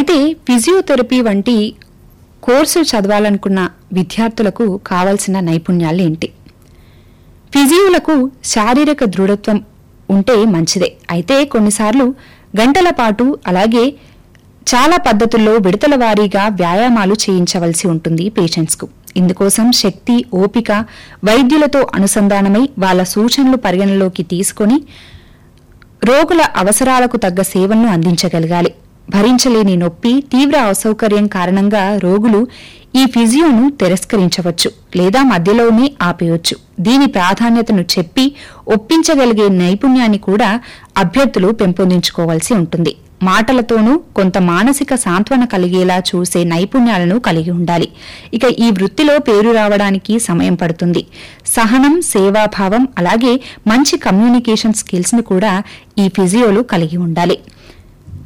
అయితే ఫిజియోథెరపీ వంటి కోర్సులు చదవాలనుకున్న విద్యార్థులకు కావాల్సిన నైపుణ్యాలు ఏంటి ఫిజియోలకు శారీరక దృఢత్వం ఉంటే మంచిదే అయితే కొన్నిసార్లు గంటల పాటు అలాగే చాలా పద్ధతుల్లో విడతల వారీగా వ్యాయామాలు చేయించవలసి ఉంటుంది పేషెంట్స్కు ఇందుకోసం శక్తి ఓపిక వైద్యులతో అనుసంధానమై వాళ్ళ సూచనలు పరిగణలోకి తీసుకొని రోగుల అవసరాలకు తగ్గ సేవలను అందించగలగాలి భరించలేని నొప్పి తీవ్ర అసౌకర్యం కారణంగా రోగులు ఈ ఫిజియోను తిరస్కరించవచ్చు లేదా మధ్యలోనే ఆపేయొచ్చు దీని ప్రాధాన్యతను చెప్పి ఒప్పించగలిగే నైపుణ్యాన్ని కూడా అభ్యర్థులు పెంపొందించుకోవాల్సి ఉంటుంది మాటలతోనూ కొంత మానసిక సాంత్వన కలిగేలా చూసే నైపుణ్యాలను కలిగి ఉండాలి ఇక ఈ వృత్తిలో పేరు రావడానికి సమయం పడుతుంది సహనం సేవాభావం అలాగే మంచి కమ్యూనికేషన్ స్కిల్స్ ను కూడా ఈ ఫిజియోలు కలిగి ఉండాలి